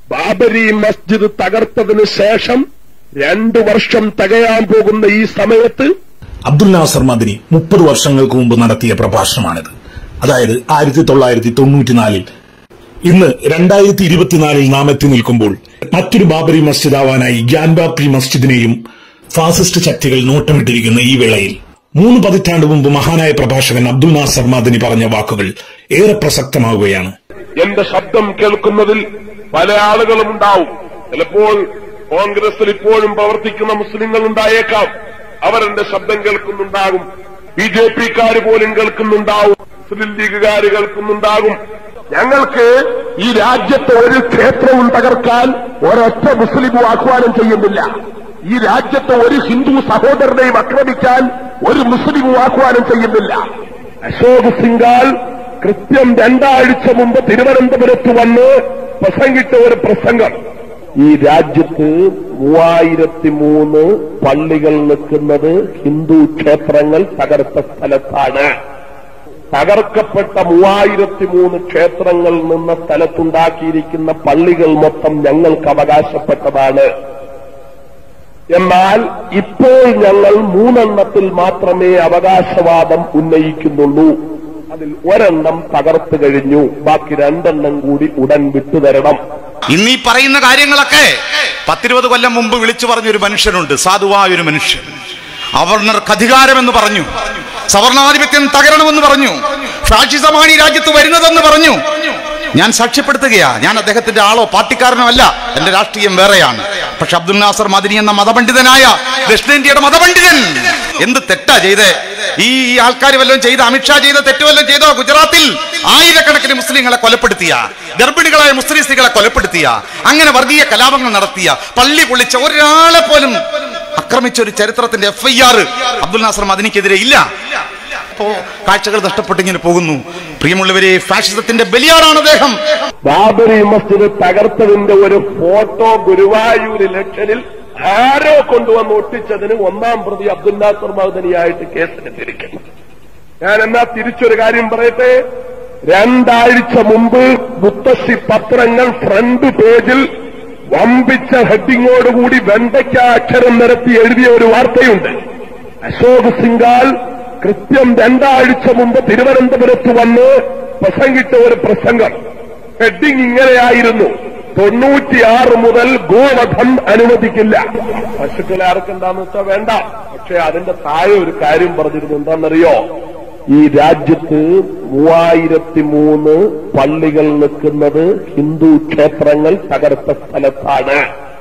ബാബരി മസ്ജിദ് തകർത്തതിന് ശേഷം രണ്ടു വർഷം തികയാൻ പോകുന്ന ഈ സമയത്ത് അബ്ദുൽ നാസർ മദിനി മുപ്പത് വർഷങ്ങൾക്ക് മുമ്പ് നടത്തിയ പ്രഭാഷണമാണിത് അതായത് ആയിരത്തി തൊള്ളായിരത്തി തൊണ്ണൂറ്റിനാലിൽ ഇന്ന് രണ്ടായിരത്തി ഇരുപത്തിനാലിൽ നാം എത്തി നിൽക്കുമ്പോൾ മറ്റൊരു ബാബരി മസ്ജിദ് ആവാനായി ഗ്യാൻബാപ്രി മസ്ജിദിനെയും ഫാസിസ്റ്റ് ശക്തികൾ നോട്ടമിട്ടിരിക്കുന്ന ഈ വേളയിൽ മൂന്ന് പതിറ്റാണ്ട് മുമ്പ് മഹാനായ പ്രഭാഷകൻ അബ്ദുൽ നാസർ മദിനി പറഞ്ഞ വാക്കുകൾ ഏറെ പ്രസക്തമാവുകയാണ് എന്റെ ശബ്ദം കേൾക്കുന്നതിൽ പല ആളുകളും ഉണ്ടാവും ചിലപ്പോൾ കോൺഗ്രസിൽ ഇപ്പോഴും പ്രവർത്തിക്കുന്ന മുസ്ലിങ്ങൾ ഉണ്ടായേക്കാം അവരെന്റെ ശബ്ദം കേൾക്കുന്നുണ്ടാകും ബി ജെ പിക്കാർ പോലും കേൾക്കുന്നുണ്ടാവും മുസ്ലിം ലീഗുകാർ കേൾക്കുന്നുണ്ടാകും ഞങ്ങൾക്ക് ഈ രാജ്യത്തെ ഒരു ക്ഷേത്രവും തകർക്കാൻ ഒരൊറ്റ മുസ്ലിമും ആഹ്വാനം ചെയ്യുന്നില്ല ഈ രാജ്യത്തെ ഒരു ഹിന്ദു സഹോദരനെയും ആക്രമിക്കാൻ ഒരു മുസ്ലിമും ആഹ്വാനം ചെയ്യുന്നില്ല അശോക് സിംഗാൾ കൃത്യം രണ്ടാഴ്ച മുമ്പ് തിരുവനന്തപുരത്ത് വന്ന് പ്രസംഗിച്ച ഒരു പ്രസംഗം ഈ രാജ്യത്ത് മൂവായിരത്തി മൂന്ന് പള്ളികൾ നിൽക്കുന്നത് ഹിന്ദു ക്ഷേത്രങ്ങൾ തകർത്ത സ്ഥലത്താണ് തകർക്കപ്പെട്ട മൂവായിരത്തി മൂന്ന് ക്ഷേത്രങ്ങൾ നിന്ന സ്ഥലത്തുണ്ടാക്കിയിരിക്കുന്ന പള്ളികൾ മൊത്തം ഞങ്ങൾക്ക് അവകാശപ്പെട്ടതാണ് എന്നാൽ ഇപ്പോൾ ഞങ്ങൾ മൂന്നെണ്ണത്തിൽ മാത്രമേ അവകാശവാദം ഉന്നയിക്കുന്നുള്ളൂ അതിൽ ഒരെണ്ണം തകർത്തു കഴിഞ്ഞു ബാക്കി രണ്ടെണ്ണം കൂടി ഉടൻ വിട്ടുതരണം ഇന്ന് ഈ പറയുന്ന കാര്യങ്ങളൊക്കെ പത്തിരുപത് കൊല്ലം മുമ്പ് വിളിച്ചു പറഞ്ഞൊരു മനുഷ്യനുണ്ട് സാധുവായ ഒരു മനുഷ്യൻ അവർണർക്ക് അധികാരമെന്ന് പറഞ്ഞു സവർണാധിപത്യം തകരണമെന്ന് പറഞ്ഞു ഫാഷിസമാണ് ഈ രാജ്യത്ത് വരുന്നതെന്ന് പറഞ്ഞു ഞാൻ സാക്ഷ്യപ്പെടുത്തുകയാ ഞാൻ അദ്ദേഹത്തിന്റെ ആളോ പാർട്ടിക്കാരനോ അല്ല എന്റെ രാഷ്ട്രീയം വേറെയാണ് പക്ഷെ അബ്ദുൽ നാസർ മദിനി എന്ന മതപണ്ഡിതനായ ദക്ഷിണേന്ത്യയുടെ മതപണ്ഡിതൻ എന്ത് തെറ്റാ ചെയ്തേ ഈ ആൾക്കാർ വല്ലതും ചെയ്ത അമിത്ഷാ ചെയ്ത തെറ്റ് വല്ലതും ചെയ്തോ ഗുജറാത്തിൽ ആയിരക്കണക്കിന് മുസ്ലിങ്ങളെ കൊലപ്പെടുത്തിയ ഗർഭിണികളായ മുസ്ലിം സ്ത്രീകളെ കൊലപ്പെടുത്തിയ അങ്ങനെ വർഗീയ കലാപങ്ങൾ നടത്തിയ പള്ളി പൊളിച്ച ഒരാളെ പോലും ആക്രമിച്ച ഒരു ചരിത്രത്തിന്റെ F I R Abdul Nasar മദിനിക്കെതിരെ ഇല്ല അപ്പോ കാഴ്ചകൾ നഷ്ടപ്പെട്ടിങ്ങനെ പോകുന്നു പ്രിയമുള്ളവരെ ഫാഷിസത്തിന്റെ ബലിയാടാണ് അദ്ദേഹം ബാബരി മസ്ജിദ് തകർത്തതിന്റെ ഒരു ഫോട്ടോ ഗുരുവായൂർ ഇലക്ഷനിൽ ആരോ കൊണ്ടുവന്ന് ഒട്ടിച്ചതിന് ഒന്നാം പ്രതി അബ്ദുൽ നാസർ മഹദനിയായിട്ട് കേസെടുത്തിരിക്കുന്നു ഞാൻ എന്നാ തിരിച്ചൊരു കാര്യം പറയട്ടെ രണ്ടാഴ്ച മുമ്പ് മുത്തശ്ശി പത്രങ്ങൾ ഫ്രണ്ട് പേജിൽ വമ്പിച്ച ഹെഡിങ്ങോടുകൂടി വെണ്ടയ്ക്ക അക്ഷരം നിരത്തി എഴുതിയ ഒരു വാർത്തയുണ്ട് അശോക് സിംഗാൾ കൃത്യം രണ്ടാഴ്ച മുമ്പ് തിരുവനന്തപുരത്ത് വന്ന് പ്രസംഗിച്ച ഒരു പ്രസംഗം ഹെഡിങ് ഇങ്ങനെയായിരുന്നു തൊണ്ണൂറ്റിയാറ് മുതൽ ഗോവധം അനുവദിക്കില്ല പശുക്കളെ ആർക്കെന്താന്ന് വെച്ചാൽ വേണ്ട പക്ഷെ അതിന്റെ താഴെ ഒരു കാര്യം പറഞ്ഞിരുന്നു എന്താണെന്നറിയോ ഈ രാജ്യത്ത് മൂവായിരത്തി മൂന്ന് പള്ളികൾ നിൽക്കുന്നത് ഹിന്ദു ക്ഷേത്രങ്ങൾ തകർത്ത സ്ഥലത്താണ്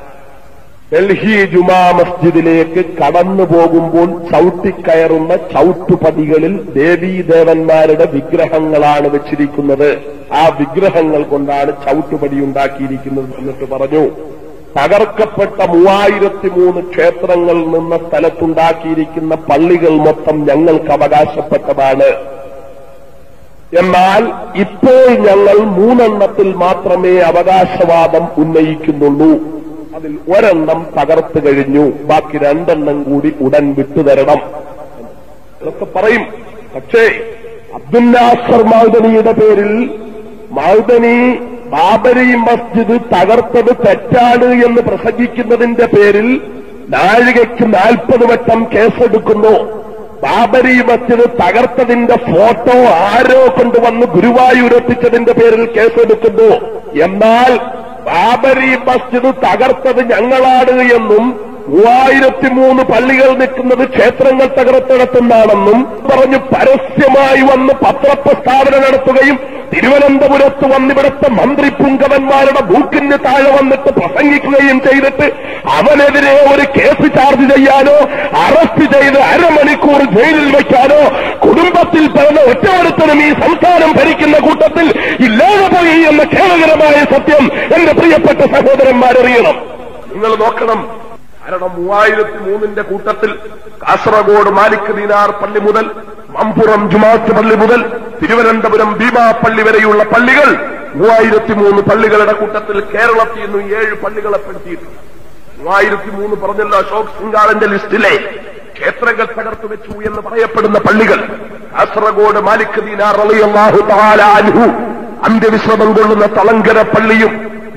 ഡൽഹി ജുമാ മസ്ജിദിലേക്ക് കടന്നു പോകുമ്പോൾ ചവിട്ടിക്കയറുന്ന ചവിട്ടുപടികളിൽ ദേവീദേവന്മാരുടെ വിഗ്രഹങ്ങളാണ് വെച്ചിരിക്കുന്നത് ആ വിഗ്രഹങ്ങൾ കൊണ്ടാണ് ചവിട്ടുപടി ഉണ്ടാക്കിയിരിക്കുന്നത് എന്നിട്ട് പറഞ്ഞു തകർക്കപ്പെട്ട മൂവായിരത്തി മൂന്ന് ക്ഷേത്രങ്ങൾ നിന്ന സ്ഥലത്തുണ്ടാക്കിയിരിക്കുന്ന പള്ളികൾ മൊത്തം ഞങ്ങൾക്ക് അവകാശപ്പെട്ടതാണ് എന്നാൽ ഇപ്പോൾ ഞങ്ങൾ മൂന്നെണ്ണത്തിൽ മാത്രമേ അവകാശവാദം ഉന്നയിക്കുന്നുള്ളൂ അതിൽ ഒരെണ്ണം തകർത്തു കഴിഞ്ഞു ബാക്കി രണ്ടെണ്ണം കൂടി ഉടൻ വിട്ടുതരണം ഇതൊക്കെ പറയും പക്ഷേ അബ്ദുൽ നാസർ മൗദനിയുടെ പേരിൽ മൗദനി ബാബരി മസ്ജിദ് തകർത്തത് തെറ്റാണ് എന്ന് പ്രസംഗിക്കുന്നതിന്റെ പേരിൽ നാഴികയ്ക്ക് നാൽപ്പത് വട്ടം കേസെടുക്കുന്നു ബാബരി മസ്ജിദ് തകർത്തതിന്റെ ഫോട്ടോ ആരോ കൊണ്ടുവന്ന് ഗുരുവായൂരെത്തിച്ചതിന്റെ പേരിൽ കേസെടുക്കുന്നു എന്നാൽ ബാബരി മസ്ജിദ് തകർത്തത് ഞങ്ങളാണ് എന്നും മൂവായിരത്തി മൂന്ന് പള്ളികൾ നിൽക്കുന്നത് ക്ഷേത്രങ്ങൾ തകർത്തിടത്തുന്നാണെന്നും പറഞ്ഞു പരസ്യമായി വന്ന് പത്രപ്രസ്താവന നടത്തുകയും തിരുവനന്തപുരത്ത് വന്നിവിടുത്തെ മന്ത്രി പുങ്കവന്മാരുടെ ബൂക്കിന് താഴെ വന്നിട്ട് പ്രസംഗിക്കുകയും ചെയ്തിട്ട് അവനെതിരെ ഒരു കേസ് ചാർജ് ചെയ്യാനോ അറസ്റ്റ് ചെയ്ത് അരമണിക്കൂർ ജയിലിൽ വയ്ക്കാനോ കുടുംബത്തിൽ പിറന്ന ഒറ്റവരുത്തനും ഈ സംസ്ഥാനം ഭരിക്കുന്ന കൂട്ടത്തിൽ ഇല്ലാതെ പോയി എന്ന ഖേദകരമായ സത്യം എന്റെ പ്രിയപ്പെട്ട സഹോദരന്മാരറിയണം നിങ്ങൾ നോക്കണം കാരണം മൂവായിരത്തി മൂന്നിന്റെ കൂട്ടത്തിൽ കാസർഗോഡ് മാലിക് ദീനാർ പള്ളി മുതൽ മമ്പുറം ജുമാത്ത് പള്ളി മുതൽ തിരുവനന്തപുരം ഭീമാ പള്ളി വരെയുള്ള പള്ളികൾ മൂവായിരത്തി മൂന്ന് പള്ളികളുടെ കൂട്ടത്തിൽ കേരളത്തിൽ നിന്ന് ഏഴ് പള്ളികളെ പെടുത്തിയിട്ടുണ്ട് മൂവായിരത്തി മൂന്ന് പറഞ്ഞല്ലോ അശോക് സിംഗാളിന്റെ ലിസ്റ്റിലെ ക്ഷേത്രങ്ങൾ തകർത്തു വെച്ചു എന്ന് പറയപ്പെടുന്ന പള്ളികൾ കാസർഗോഡ് മാലിക് ദീനാർ അലിയല്ലാഹു തആല അൻഹു അന്ത്യവിശ്രമം കൊള്ളുന്ന തളങ്കര പള്ളിയും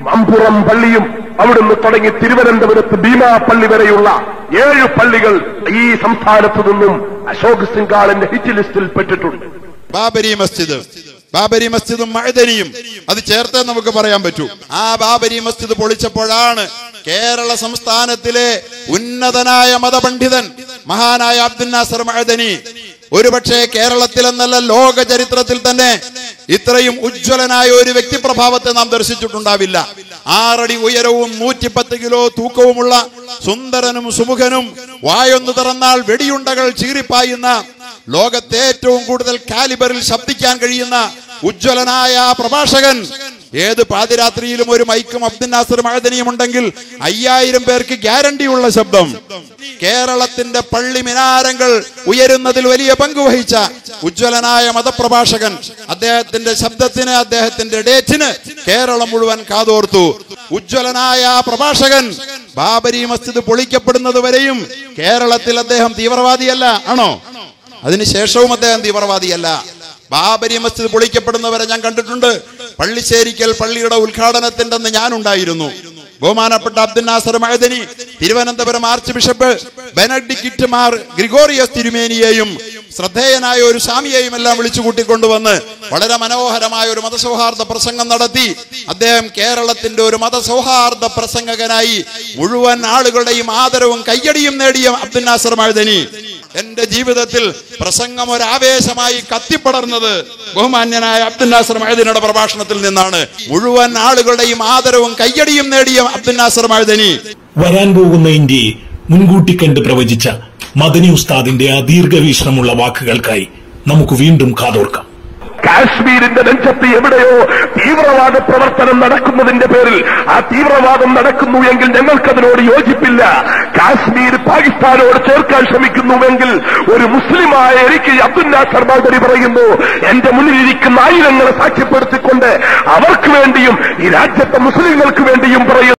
മമ്പുറം പള്ളിയും അവിടുന്ന് തുടങ്ങി തിരുവനന്തപുരത്ത് ഭീമാ പള്ളി വരെയുള്ള ഏഴ് പള്ളികൾ ഈ സംസ്ഥാനത്തു നിന്നും അശോക് സിംഗാളിന്റെ ഹിറ്റ് ലിസ്റ്റിൽ പെട്ടിട്ടുണ്ട് ബാബരി മസ്ജിദ് ബാബരി മസ്ജിദും മഴദനിയും അത് ചേർത്തേ നമുക്ക് പറയാൻ പറ്റൂ ആ ബാബരി മസ്ജിദ് പൊളിച്ചപ്പോഴാണ് കേരള സംസ്ഥാനത്തിലെ ഉന്നതനായ മതപണ്ഡിതൻ മഹാനായ അബ്ദുൽ നാസർ മഴദനി ഒരുപക്ഷെ കേരളത്തിലെന്നല്ല ലോക ചരിത്രത്തിൽ തന്നെ ഇത്രയും ഉജ്ജ്വലനായ ഒരു വ്യക്തിപ്രഭാവത്തെ നാം ദർശിച്ചിട്ടുണ്ടാവില്ല ആറടി ഉയരവും നൂറ്റിപ്പത്ത് കിലോ തൂക്കവുമുള്ള സുന്ദരനും സുമുഖനും വായൊന്നു തുറന്നാൽ വെടിയുണ്ടകൾ ചീറിപ്പായുന്ന ലോകത്തെ ഏറ്റവും കൂടുതൽ കാലിബറിൽ ശബ്ദിക്കാൻ കഴിയുന്ന ഉജ്ജ്വലനായ ആ പ്രഭാഷകൻ ഏത് പാതിരാത്രിയിലും ഒരു മൈക്കും അബ്ദുൽ നാസർ മഴദനിയും ഉണ്ടെങ്കിൽ അയ്യായിരം പേർക്ക് ഗ്യാരണ്ടിയുള്ള ശബ്ദം കേരളത്തിന്റെ പള്ളി മിനാരങ്ങൾ ഉയരുന്നതിൽ വലിയ പങ്ക് വഹിച്ച ഉജ്ജ്വലനായ മതപ്രഭാഷകൻ അദ്ദേഹത്തിന്റെ ശബ്ദത്തിന് അദ്ദേഹത്തിന്റെ ഡേറ്റിന് കേരളം മുഴുവൻ കാതോർത്തു ഉജ്ജ്വലനായ ആ പ്രഭാഷകൻ ബാബരി മസ്ജിദ് പൊളിക്കപ്പെടുന്നത് വരെയും കേരളത്തിൽ അദ്ദേഹം തീവ്രവാദിയല്ല ആണോ അതിനുശേഷവും അദ്ദേഹം തീവ്രവാദിയല്ല ബാബരി മസ്ജിദ് പൊളിക്കപ്പെടുന്നവരെ ഞാൻ കണ്ടിട്ടുണ്ട് പള്ളിശ്ശേരിക്കൽ പള്ളിയുടെ ഉദ്ഘാടനത്തിന്റെ അന്ന് ഞാനുണ്ടായിരുന്നു ബഹുമാനപ്പെട്ട അബ്ദുൽ നാസർ മഴദനി തിരുവനന്തപുരം ആർച്ച് ബിഷപ്പ് ബെനഡിക്റ്റ് മാർ ഗ്രിഗോറിയസ് തിരുമേനിയെയും ശ്രദ്ധേയനായ ഒരു സ്വാമിയെയും എല്ലാം വിളിച്ചു കൂട്ടിക്കൊണ്ടുവന്ന് വളരെ മനോഹരമായ ഒരു മതസൗഹാർദ്ദ പ്രസംഗം നടത്തി അദ്ദേഹം കേരളത്തിന്റെ ഒരു മതസൗഹാർദ്ദ പ്രസംഗകനായി മുഴുവൻ ആളുകളുടെയും ആദരവും കയ്യടിയും നേടിയ അബ്ദുൽ നാസർ മഴദനി എന്റെ ജീവിതത്തിൽ പ്രസംഗം ഒരു ആവേശമായി കത്തിപ്പടർന്നത് ബഹുമാന്യനായ അബ്ദുൽ നാസർ മഴദനിയുടെ പ്രഭാഷണത്തിൽ നിന്നാണ് മുഴുവൻ ആളുകളുടെയും ആദരവും കയ്യടിയും നേടിയ അബ്ദുൽ നാസർ മഴദനി വരാൻ പോകുന്ന ഇന്ത്യയെ മുൻകൂട്ടി കണ്ട് പ്രവചിച്ച മദനി ഉസ്താദിന്റെ ആ ദീർഘവീക്ഷണമുള്ള വാക്കുകൾക്കായി നമുക്ക് വീണ്ടും കാതോർക്കാം കാശ്മീരിന്റെ നെഞ്ചത്ത് എവിടെയോ തീവ്രവാദ പ്രവർത്തനം നടക്കുന്നതിന്റെ പേരിൽ ആ തീവ്രവാദം നടക്കുന്നു എങ്കിൽ ഞങ്ങൾക്കതിനോട് യോജിപ്പില്ല കാശ്മീർ പാകിസ്ഥാനോട് ചേർക്കാൻ ശ്രമിക്കുന്നുവെങ്കിൽ ഒരു മുസ്ലിമായ എനിക്ക് അബ്ദുൽ നാസർ മൗദരി പറയുന്നു എന്റെ മുന്നിലിരിക്കുന്ന ആയിരങ്ങളെ സാക്ഷ്യപ്പെടുത്തിക്കൊണ്ട് അവർക്ക് വേണ്ടിയും ഈ രാജ്യത്തെ മുസ്ലിങ്ങൾക്ക് വേണ്ടിയും പറയുന്നു